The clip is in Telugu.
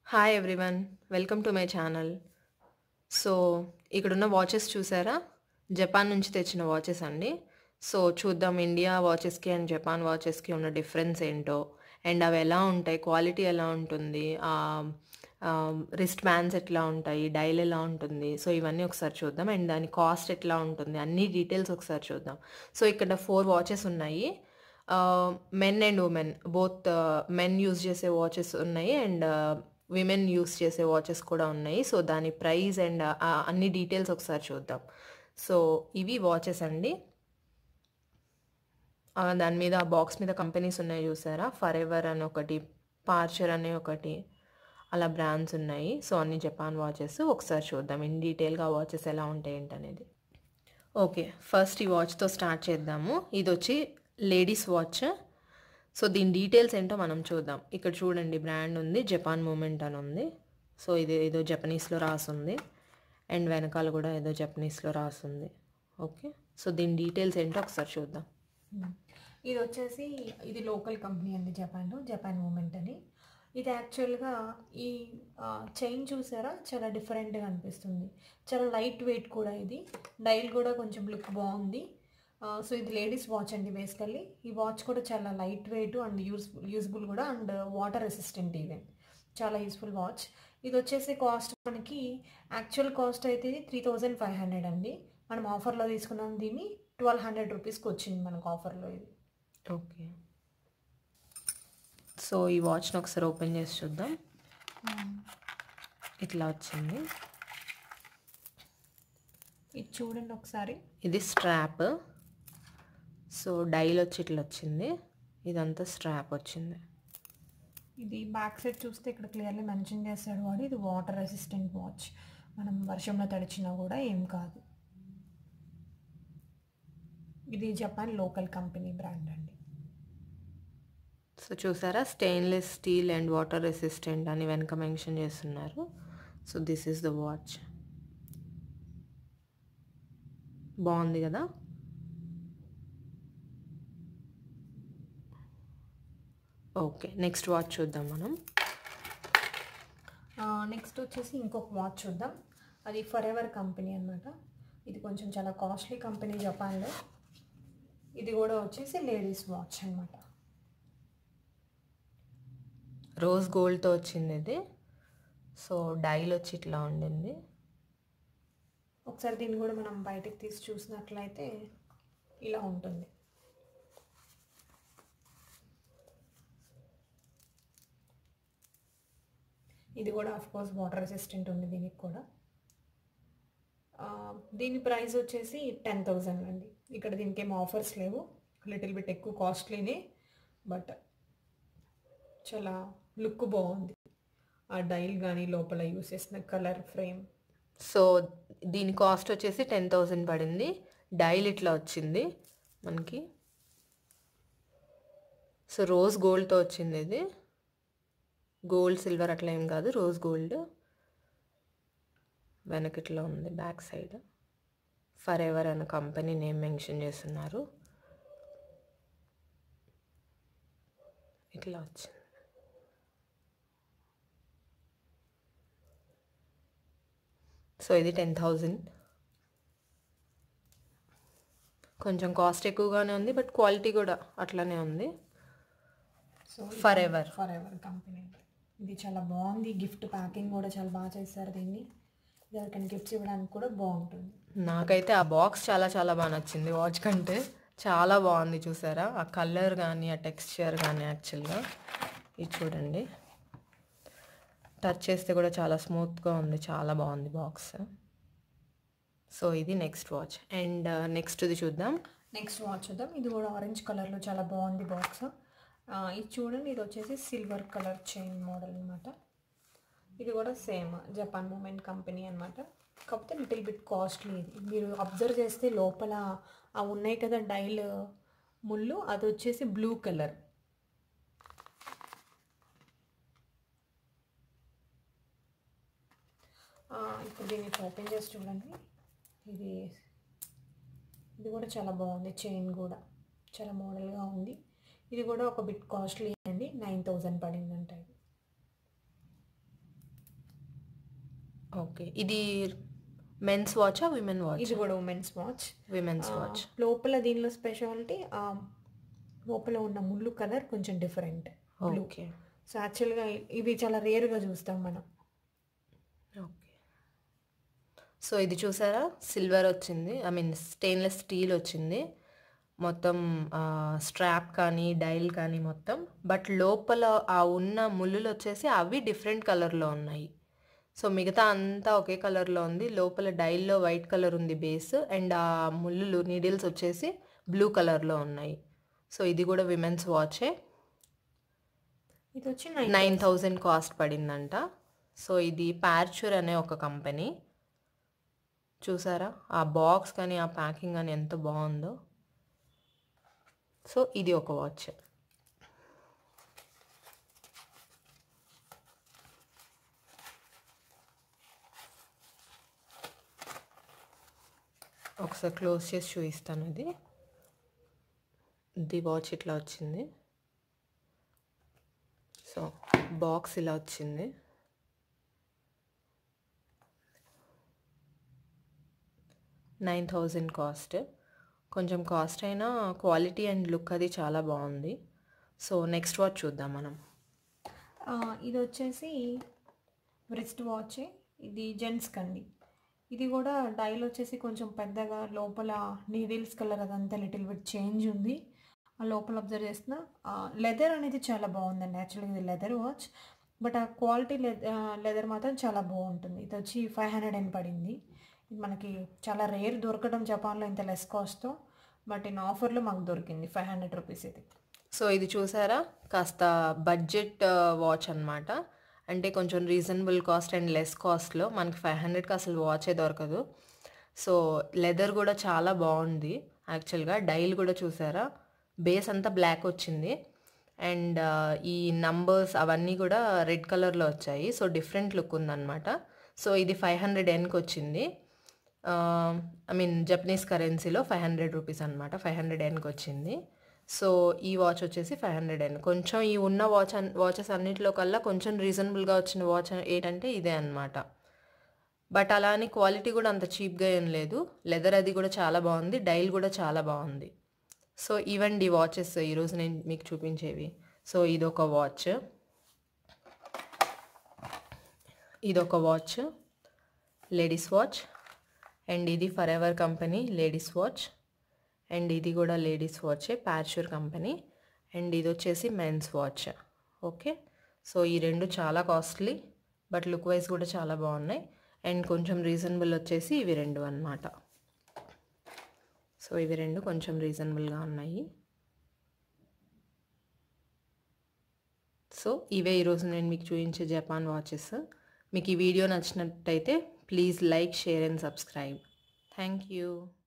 hi everyone welcome to my channel so ఇక్కడున్న వాచెస్ చూసారా జపాన్ నుంచి తెచ్చిన వాచెస్ అండి సో చూద్దాం ఇండియా వాచెస్కి అండ్ జపాన్ వాచెస్కి ఉన్న డిఫరెన్స్ ఏంటో అండ్ అవి ఎలా ఉంటాయి క్వాలిటీ ఎలా ఉంటుంది రిస్ట్ బ్యాండ్స్ ఎట్లా ఉంటాయి డైల్ ఎలా ఉంటుంది సో ఇవన్నీ ఒకసారి చూద్దాం అండ్ దాని కాస్ట్ ఎట్లా ఉంటుంది అన్ని డీటెయిల్స్ ఒకసారి చూద్దాం సో ఇక్కడ ఫోర్ వాచెస్ ఉన్నాయి men and women both men use చేసే వాచెస్ ఉన్నాయి అండ్ విమెన్ యూస్ చేసే వాచెస్ కూడా ఉన్నాయి సో దాని ప్రైస్ అండ్ అన్ని డీటెయిల్స్ ఒకసారి చూద్దాం సో ఇవి వాచెస్ అండి ఆ, దాని మీద ఆ బాక్స్ మీద కంపెనీస్ ఉన్నాయి చూసారా ఫర్ ఎవర్ అని ఒకటి పార్చర్ అనే ఒకటి అలా బ్రాండ్స్ ఉన్నాయి సో అన్ని జపాన్ వాచెస్ ఒకసారి చూద్దాం ఇన్ డీటెయిల్గా వాచెస్ ఎలా ఉంటాయి ఏంటనేది ఓకే ఫస్ట్ ఈ వాచ్తో స్టార్ట్ చేద్దాము ఇది వచ్చి లేడీస్ వాచ్ సో దీని డీటెయిల్స్ ఏంటో మనం చూద్దాం ఇక్కడ చూడండి బ్రాండ్ ఉంది జపాన్ మూమెంట్ అని ఉంది సో ఇది ఏదో జపనీస్లో రాసుంది అండ్ వెనకాల కూడా ఏదో జపనీస్లో రాసుంది ఓకే సో దీని డీటెయిల్స్ ఏంటో ఒకసారి చూద్దాం ఇది వచ్చేసి ఇది లోకల్ కంపెనీ అండి జపాన్లో జపాన్ మూమెంట్ అని ఇది యాక్చువల్గా ఈ చైన్ చూసారా చాలా డిఫరెంట్గా అనిపిస్తుంది చాలా లైట్ వెయిట్ కూడా ఇది డైల్ కూడా కొంచెం లుక్ బాగుంది సో ఇది లేడీస్ వాచ్ అండి బేసికల్లీ ఈ వాచ్ కూడా చాలా light weight and use useful కూడా అండ్ వాటర్ రెసిస్టెంట్ ఈవెన్ చాలా యూస్ఫుల్ వాచ్ ఇది వచ్చేసి కాస్ట్ మనకి యాక్చువల్ కాస్ట్ అయితే ఇది త్రీ థౌజండ్ ఫైవ్ హండ్రెడ్ అండి మనం ఆఫర్లో తీసుకున్నాం దీన్ని ట్వెల్వ్ హండ్రెడ్ రూపీస్కి వచ్చింది మనకు ఆఫర్లో ఇది ఓకే సో ఈ వాచ్ని ఒకసారి ఓపెన్ చేసి చూద్దాం ఇట్లా వచ్చింది ఇది చూడండి ఒకసారి ఇది స్ట్రాప్ సో డైల్ వచ్చి ఇట్లా వచ్చింది ఇదంతా స్ట్రాప్ వచ్చింది ఇది బ్యాక్ సైడ్ చూస్తే ఇక్కడ క్లియర్లీ మెన్షన్ చేస్తాడు వాడు ఇది వాటర్ రెసిస్టెంట్ వాచ్ మనం వర్షంలో తడిచినా కూడా ఏం కాదు ఇది జపాన్ లోకల్ కంపెనీ బ్రాండ్ అండి సో చూసారా stainless steel and water resistant అని వెనక మెన్షన్ చేస్తున్నారు so this is the watch బాగుంది కదా ఓకే నెక్స్ట్ వాచ్ చూద్దాం మనం నెక్స్ట్ వచ్చేసి ఇంకొక వాచ్ చూద్దాం అది ఫర్ ఎవర్ కంపెనీ అనమాట ఇది కొంచెం చాలా కాస్ట్లీ కంపెనీ జపాన్లో ఇది కూడా వచ్చేసి లేడీస్ వాచ్ అనమాట రోజ్ గోల్డ్తో వచ్చింది ఇది సో డైల్ వచ్చి ఇట్లా ఉండింది ఒకసారి దీన్ని కూడా మనం బయటకు తీసి చూసినట్లయితే ఇలా ఉంటుంది ఇది కూడా ఆఫ్ కోర్స్ వాటర్ రెసిస్టెంట్ ఉంది దీనికి కూడా ఆ, దీని ప్రైస్ వచ్చేసి టెన్ థౌజండ్ అండి ఇక్కడ దీనికి ఏం ఆఫర్స్ లేవు లిటిల్ బిట్ ఎక్కువ కాస్ట్లీనే బట్ చాలా లుక్ బాగుంది ఆ డైల్ కానీ లోపల యూస్ చేసిన కలర్ ఫ్రేమ్ సో దీని కాస్ట్ వచ్చేసి టెన్ థౌజండ్ పడింది డైల్ ఇట్లా వచ్చింది మనకి సో రోజ్ గోల్డ్తో వచ్చింది ఇది గోల్డ్ సిల్వర్ అట్లా ఏం కాదు రోజ్ గోల్డ్ వెనక ఇట్లా ఉంది బ్యాక్ సైడ్ ఫర్ ఎవర్ అనే కంపెనీ నేమ్ మెన్షన్ చేస్తున్నారు ఇట్లా వచ్చింది సో ఇది టెన్ థౌజండ్ కొంచెం కాస్ట్ ఎక్కువగానే ఉంది బట్ క్వాలిటీ కూడా అట్లానే ఉంది so for ever for ever company ఇది చాలా బాగుంది గిఫ్ట్ ప్యాకింగ్ కూడా చాలా బాగా చేస్తారు దీన్ని ఎవరికైనా గిఫ్ట్స్ ఇవ్వడానికి కూడా బాగుంటుంది నాకైతే ఆ బాక్స్ చాలా చాలా బాగా నచ్చింది వాచ్ కంటే చాలా బాగుంది చూసారా ఆ కలర్ కానీ ఆ టెక్స్చర్ కానీ యాక్చువల్గా ఇది చూడండి టచ్ చేస్తే కూడా చాలా స్మూత్గా ఉంది చాలా బాగుంది బాక్స్ సో ఇది నెక్స్ట్ వాచ్ అండ్ నెక్స్ట్ది చూద్దాం నెక్స్ట్ వాచ్ చూద్దాం ఇది కూడా ఆరెంజ్ కలర్లో చాలా బాగుంది బాక్స్ ఇది చూడండి ఇది వచ్చేసి సిల్వర్ కలర్ చైన్ మోడల్ అనమాట ఇది కూడా సేమ్ జపాన్ మూమెంట్ కంపెనీ అనమాట కాకపోతే లిటిల్ బిట్ కాస్ట్లీ ఇది మీరు అబ్జర్వ్ చేస్తే లోపల ఆ ఉన్నాయి కదా డైల్ ముళ్ళు అది వచ్చేసి బ్లూ కలర్ ఇప్పుడు దీన్ని ఓపెన్ చేసి చూడండి ఇది ఇది కూడా చాలా బాగుంది చైన్ కూడా చాలా మోడల్గా ఉంది ఇది కూడా ఒక బిట్ కాస్ట్లీ అండి నైన్ థౌజండ్ పడిందంట ఇది ఓకే ఇది మెన్స్ వాచా విమెన్ వాచ్ ఇది కూడా ఉమెన్స్ వాచ్ విమెన్స్ వాచ్ లోపల దీనిలో స్పెషాలిటీ లోపల ఉన్న ముళ్ళు కలర్ కొంచెం డిఫరెంట్ ఓకే సో యాక్చువల్గా ఇవి చాలా రేర్గా చూస్తాం మనం ఓకే సో ఇది చూసారా సిల్వర్ వచ్చింది ఐ మీన్ స్టెయిన్లెస్ స్టీల్ వచ్చింది మొత్తం స్ట్రాప్ కానీ డైల్ కానీ మొత్తం బట్ లోపల ఆ ఉన్న ముళ్ళులు వచ్చేసి అవి డిఫరెంట్ కలర్లో ఉన్నాయి సో మిగతా అంతా ఒకే కలర్లో ఉంది లోపల డైల్లో వైట్ కలర్ ఉంది బేస్ అండ్ ఆ ముళ్ళులు నీడిల్స్ వచ్చేసి బ్లూ కలర్లో ఉన్నాయి సో ఇది కూడా విమెన్స్ వాచే ఇది వచ్చి నైన్ నైన్ థౌజండ్ కాస్ట్ పడిందంట సో ఇది పార్చూర్ అనే ఒక కంపెనీ చూసారా ఆ బాక్స్ కానీ ఆ ప్యాకింగ్ కానీ ఎంత బాగుందో సో ఇది ఒక వాచ్ ఒకసారి క్లోజ్ చేసి చూపిస్తాను ఇది ఇది వాచ్ ఇట్లా వచ్చింది సో బాక్స్ ఇలా వచ్చింది నైన్ థౌజండ్ కాస్ట్ కొంచెం కాస్ట్ అయినా క్వాలిటీ అండ్ లుక్ అది చాలా బాగుంది సో నెక్స్ట్ వాచ్ చూద్దాం మనం ఆ, ఇది వచ్చేసి రిస్ట్ వాచ్ ఇది జెంట్స్ కండి ఇది కూడా డైల్ వచ్చేసి కొంచెం పెద్దగా లోపల నీడిల్స్ కలర్ అదంతా లిటిల్ బిట్ చేంజ్ ఉంది ఆ లోపల అబ్జర్వ్ చేసిన లెదర్ అనేది చాలా బాగుందండి యాక్చువల్గా ఇది లెదర్ వాచ్ బట్ ఆ క్వాలిటీ లెదర్ మాత్రం చాలా బాగుంటుంది ఇది వచ్చి ఫైవ్ హండ్రెడ్ అని పడింది ఇది మనకి చాలా రేర్ దొరకడం జపాన్లో ఇంత లెస్ కాస్ట్ బట్ ఇన్ ఆఫర్లో మాకు దొరికింది ఫైవ్ హండ్రెడ్ రూపీస్ ఇది సో ఇది చూసారా కాస్త బడ్జెట్ వాచ్ అన్నమాట అంటే కొంచెం రీజనబుల్ కాస్ట్ అండ్ లెస్ కాస్ట్లో మనకి ఫైవ్ హండ్రెడ్కి అసలు వాచే దొరకదు సో లెదర్ కూడా చాలా బాగుంది యాక్చువల్గా డైల్ కూడా చూసారా బేస్ అంతా బ్లాక్ వచ్చింది అండ్ ఈ నంబర్స్ అవన్నీ కూడా రెడ్ కలర్లో వచ్చాయి సో డిఫరెంట్ లుక్ ఉందన్నమాట సో ఇది ఫైవ్ హండ్రెడ్ ఎన్కి వచ్చింది ఐ మీన్ జపనీస్ కరెన్సీలో ఫైవ్ హండ్రెడ్ రూపీస్ అనమాట ఫైవ్ హండ్రెడ్ ఎన్కి వచ్చింది సో ఈ వాచ్ వచ్చేసి ఫైవ్ హండ్రెడ్ ఎన్ కొంచెం ఈ ఉన్న వాచ్ అన్ వాచెస్ అన్నిటిలో కల్లా కొంచెం రీజనబుల్గా వచ్చిన వాచ్ ఏంటంటే ఇదే అనమాట బట్ అలా అని క్వాలిటీ కూడా అంత చీప్గా ఏం లేదు లెదర్ అది కూడా చాలా బాగుంది డైల్ కూడా చాలా బాగుంది సో ఇవండి వాచెస్ ఈరోజు నేను మీకు చూపించేవి సో ఇదొక వాచ్ ఇదొక వాచ్ లేడీస్ వాచ్ అండ్ ఇది for ever company ladies watch and ఇది కూడా లేడీస్ వాచే ప్యాచూర్ కంపెనీ అండ్ ఇది వచ్చేసి మెన్స్ వాచ్ ఓకే సో ఈ రెండు చాలా కాస్ట్లీ బట్ లుక్ వైజ్ కూడా చాలా బాగున్నాయి అండ్ కొంచెం రీజనబుల్ వచ్చేసి ఇవి రెండు అన్నమాట సో ఇవి రెండు కొంచెం రీజనబుల్గా ఉన్నాయి సో ఇవే ఈరోజు నేను మీకు చూపించే జపాన్ వాచెస్ మీకు ఈ వీడియో నచ్చినట్టయితే please like share and subscribe thank you